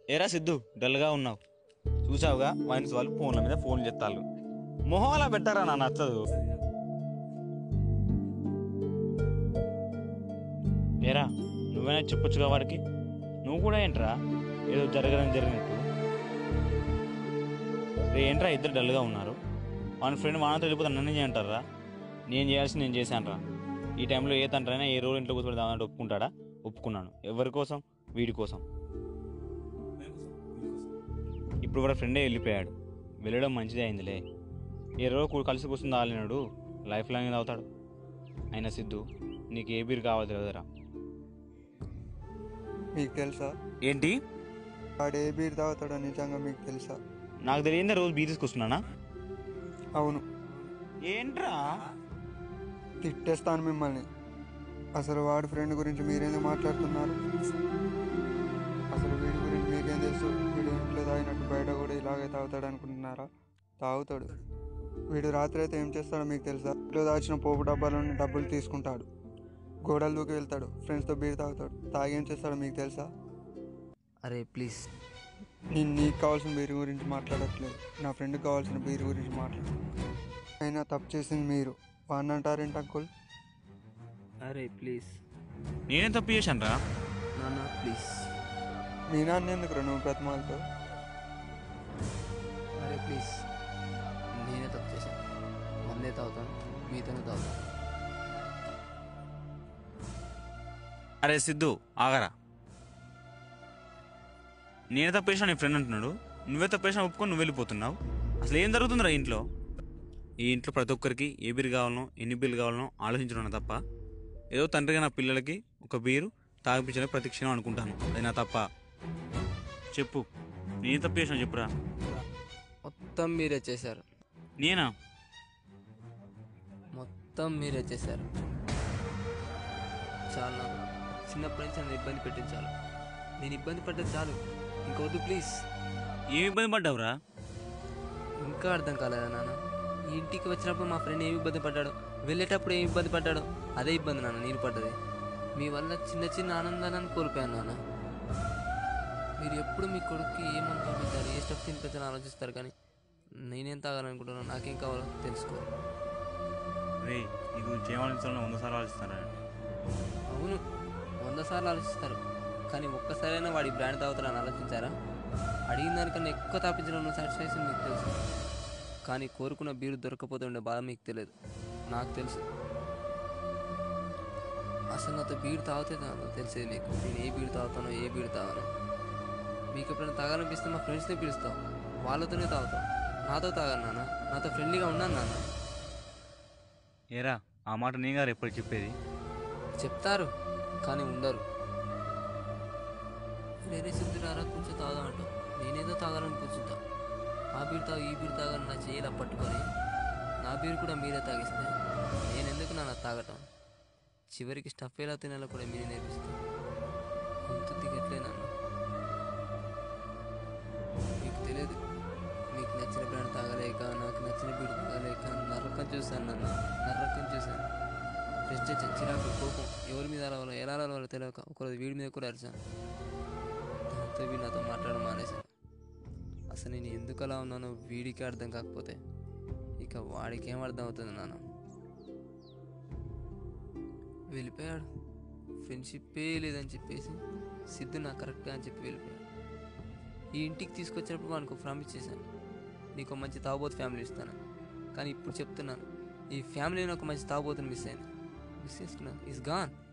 ఏరా సిద్ధు డల్గా ఉన్నావు చూసావుగా వైన్స్ వాళ్ళు ఫోన్ల మీద ఫోన్ చేస్తారు మొహం అలా పెట్టారా నా నచ్చదు ఏరా నువ్వైనా చెప్పొచ్చుగా వాడికి నువ్వు కూడా ఏంట్రా ఏదో జరగడం జరిగినట్టు రే ఏంట్రా ఇద్దరు డల్గా ఉన్నారు వాని ఫ్రెండ్ వానతో వెళ్ళిపోతే నన్ను చేయంటారా నేను చేయాల్సింది నేను చేశాను రా ఈ టైంలో ఏ తండ్రైనా ఏ రోజు ఇంట్లో కూర్చొని దామంటే ఒప్పుకుంటాడా ఒప్పుకున్నాను ఎవరి కోసం వీడి కోసం ఇప్పుడు కూడా ఫ్రెండే వెళ్ళిపోయాడు వెళ్ళడం మంచిదే అయిందిలే ఏ రోజు కూ- కలిసి కూర్చుని తాగలేనాడు లైఫ్ లాంగ్ తాగుతాడు అయినా సిద్ధు నీకు ఏ బీర్ కావాలి తెలియదురా మీకు తెలుసా ఏంటి వాడు ఏ బీర్ తాగుతాడో నిజంగా మీకు తెలుసా నాకు తెలియదే రోజు బీర్ తీసుకొస్తున్నానా అవును ఏంట్రా తిట్టేస్తాను మిమ్మల్ని అసలు వాడి ఫ్రెండ్ గురించి మీరేందుకు మాట్లాడుతున్నారు అసలు వీడి గురించి మీకేం తెలుసు వీడు ఇంట్లో తాగినట్టు బయట కూడా ఇలాగే తాగుతాడు అనుకుంటున్నారా తాగుతాడు వీడు రాత్రి అయితే ఏం చేస్తాడో మీకు తెలుసా ఇంట్లో దాచిన పోపు డబ్బాల నుండి డబ్బులు తీసుకుంటాడు గోడలు దూకి వెళ్తాడు ఫ్రెండ్స్తో బీర్ తాగుతాడు తాగి ఏం చేస్తాడో మీకు తెలుసా అరే ప్లీజ్ నేను నీకు కావాల్సిన బీర్ గురించి మాట్లాడట్లేదు నా ఫ్రెండ్కి కావాల్సిన బీర్ గురించి మాట్లాడు అయినా తప్పు చేసింది మీరు వాడిని అంటారేంటి అంకుల్ అరే ప్లీజ్ నేనేం తప్పు చేశాను రా నాన్న ప్లీజ్ మీ నాన్న ఎందుకు నువ్వు బ్రతమాలతో అరే ప్లీజ్ నేనే తప్పు చేశాను మందే తాగుతాను మీతోనే తాగుతాను అరే సిద్ధు ఆగరా నేనే తప్పేసిన నీ ఫ్రెండ్ అంటున్నాడు నువ్వే తప్పేసిన ఒప్పుకొని నువ్వు వెళ్ళిపోతున్నావు అసలు ఏం జరుగుతుందిరా ఇంట్లో ఈ ఇంట్లో ప్రతి ఒక్కరికి ఏ బీరు కావాలనో ఎన్ని బీర్లు కావాలనో ఆలోచించడం తప్ప ఏదో తండ్రిగా నా పిల్లలకి ఒక బీరు తాగిపించాలని ప్రతి క్షణం అనుకుంటాను అది నా తప్ప చెప్పు నేను తప్పు చేసిన చెప్పురా మొత్తం మీరే చేశారు నేనా మొత్తం మీరే చేశారు చాలు నాకు చిన్నప్పటి నుంచి నన్ను ఇబ్బంది పెట్టించాలి నేను ఇబ్బంది పడ్డది చాలు ఇంకొద్దు ప్లీజ్ ఏమి ఇబ్బంది పడ్డావురా ఇంకా అర్థం కాలేదా నాన్న ఈ ఇంటికి వచ్చినప్పుడు మా ఫ్రెండ్ ఏమి ఇబ్బంది పడ్డాడు వెళ్ళేటప్పుడు ఏమి ఇబ్బంది పడ్డాడు అదే ఇబ్బంది నాన్న నేను పడ్డది మీ వల్ల చిన్న చిన్న ఆనందాలను కోల్పోయాను నాన్న మీరు ఎప్పుడు మీ కొడుక్కి ఏమని పంపించారు ఏ స్టెప్ తినిపించాలని ఆలోచిస్తారు కానీ నేనేం తాగాలనుకుంటున్నాను నాకేం కావాలో తెలుసుకో రే నీ గురించి ఏమాలోచించాలని వంద సార్లు ఆలోచిస్తారా అవును వంద సార్లు ఆలోచిస్తారు కానీ ఒక్కసారైనా వాడి బ్రాండ్ తాగుతారని ఆలోచించారా అడిగిన దానికన్నా ఎక్కువ తాపించడంలో సాటిస్ఫాక్షన్ మీకు తెలుసు కానీ కోరుకున్న బీరు దొరకపోతే ఉండే బాధ మీకు తెలియదు నాకు తెలుసు అసలు నాతో బీరు తాగితే నాకు తెలిసేది మీకు నేను ఏ బీరు తాగుతానో ఏ బీరు తాగానో మీకు ఎప్పుడైనా తాగాలనిపిస్తే మా ఫ్రెండ్స్ని పిలుస్తాం వాళ్ళతోనే తాగుతాం నాతో తాగాను నాన్న నాతో ఫ్రెండ్లీగా ఉన్నాను నాన్న ఏరా ఆ మాట నేను గారు ఎప్పుడు చెప్పేది చెప్తారు కానీ ఉండరు వేరే సిద్ధులారా కొంచెం తాగా అంటావు నేనేదో తాగాలని కూర్చుంటా ఆ బీరు తాగు ఈ బీరు తాగాలని నా చేయలా పట్టుకొని నా బీరు కూడా మీరే తాగిస్తే నేను ఎందుకు నా తాగటం చివరికి స్టఫ్ ఎలా తినాలో కూడా మీరే నేర్పిస్తాను అంత దిగట్లే నన్ను మీకు తెలియదు మీకు నచ్చిన బ్రాండ్ తాగలేక నాకు నచ్చిన బీరు తాగలేక నరకం చూశాను నన్ను నరకం చూశాను ఫ్రెస్టేషన్ చిరాకు కోపం ఎవరి మీద అలవాలో ఎలా అలవాలో తెలియక ఒకరోజు వీడి మీద కూడా అరిచాను దాంతో వీడు నాతో మాట్లాడడం మానేశాను అసలు నేను ఎందుకు అలా ఉన్నానో వీడికి అర్థం కాకపోతే ఇక వాడికి ఏం అర్థం అవుతుంది నాన్న వెళ్ళిపోయాడు ఫ్రెండ్షిప్పే లేదని చెప్పేసి సిద్ధు నాకు కరెక్ట్గా అని చెప్పి వెళ్ళిపోయాడు ఈ ఇంటికి తీసుకొచ్చినప్పుడు వానికి ప్రామిస్ చేశాను నీకు ఒక మంచి తాగుబోతు ఫ్యామిలీ ఇస్తాను కానీ ఇప్పుడు చెప్తున్నాను ఈ ఫ్యామిలీని ఒక మంచి తాగుబోతుని మిస్ అయింది మిస్ చేస్తున్నాను ఈస్ గాన్